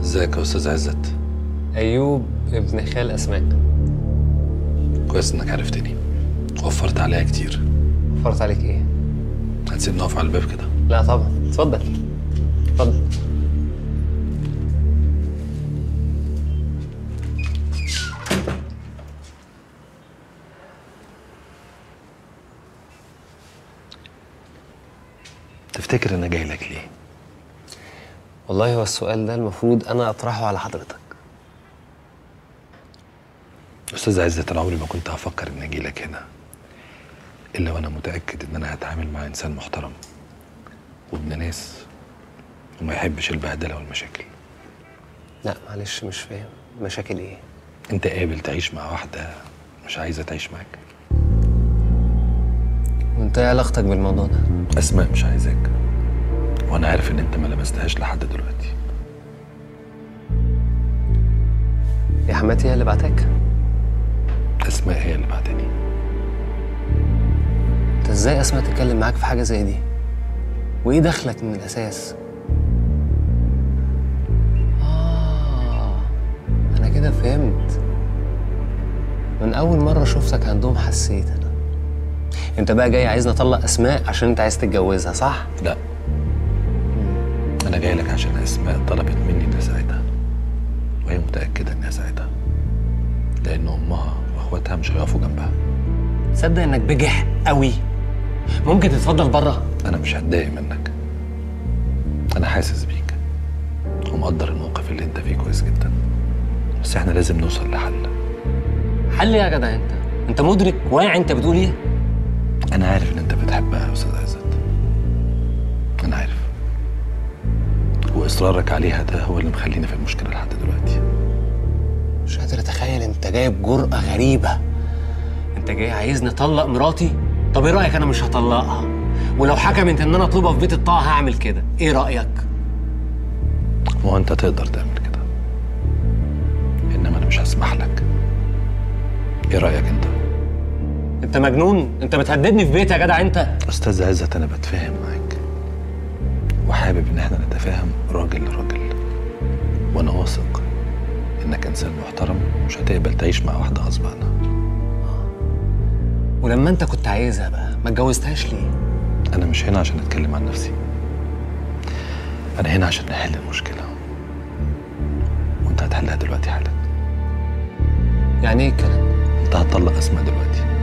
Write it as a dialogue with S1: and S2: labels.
S1: ازيك يا استاذ عزت
S2: ايوب ابن خال اسماء
S1: كويس انك عرفتني وفرت عليا كتير
S2: فرط عليك ايه
S1: هتسيبني اقف على الباب كده
S2: لا طبعا اتفضل اتفضل
S1: تفتكر انا جاي لك ليه
S2: والله هو السؤال ده المفروض انا اطرحه على حضرتك
S1: استاذ عزت انا عمري ما كنت هفكر اني اجي لك هنا الا وانا متاكد ان انا هتعامل مع انسان محترم وابن ناس وما يحبش البهدله والمشاكل
S2: لا معلش مش فاهم مشاكل ايه
S1: انت قابل تعيش مع واحده مش عايزه تعيش معاك
S2: وانت ايه علاقتك بالموضوع ده
S1: اسماء مش عايزاك وانا عارف ان انت ما لمستهاش لحد دلوقتي
S2: يا حماتي هي اللي بعتك
S1: اسماء هي اللي بعتني
S2: انت ازاي اسماء تتكلم معاك في حاجه زي دي وايه دخلك من الاساس اه انا كده فهمت من اول مره شفتك عندهم حسيت انا انت بقى جاي عايزني اطلق اسماء عشان انت عايز تتجوزها صح
S1: لا انا جاي لك عشان اسماء طلبت مني اني اساعدها وهي متاكده اني اساعدها لان امها واخواتها مش هيقفوا جنبها
S2: تصدق انك بجح قوي ممكن تتفضل بره
S1: انا مش هتضايق منك انا حاسس بيك ومقدر الموقف اللي انت فيه كويس جدا بس احنا لازم نوصل لحل
S2: حل إيه يا جدع انت انت مدرك واعي انت بتقول ايه
S1: انا عارف ان انت بتحبها يا استاذ عزت انا عارف واصرارك عليها ده هو اللي مخلينا في المشكله لحد دلوقتي
S2: مش قادر اتخيل انت جاي بجرأة غريبة انت جاي عايزني اطلق مراتي طب ايه رأيك انا مش هطلقها ولو حكمت ان انا اطلبها في بيت الطاعة هعمل كده ايه رأيك
S1: ما هو انت تقدر تعمل كده انما انا مش هسمح لك ايه رايك انت
S2: انت مجنون انت بتهددني في بيتي يا جدع انت
S1: استاذ عزت انا بتفاهم معاك وحابب ان احنا نتفاهم راجل لراجل وانا واثق انك انسان محترم مش هتقبل تعيش مع واحده غصب عنها
S2: ولما انت كنت عايزها بقى ما اتجوزتهاش ليه
S1: انا مش هنا عشان اتكلم عن نفسي انا هنا عشان نحل المشكله وانت هتحلها دلوقتي حالا
S2: يعني ايه الكلام
S1: انت هتطلق اسماء دلوقتي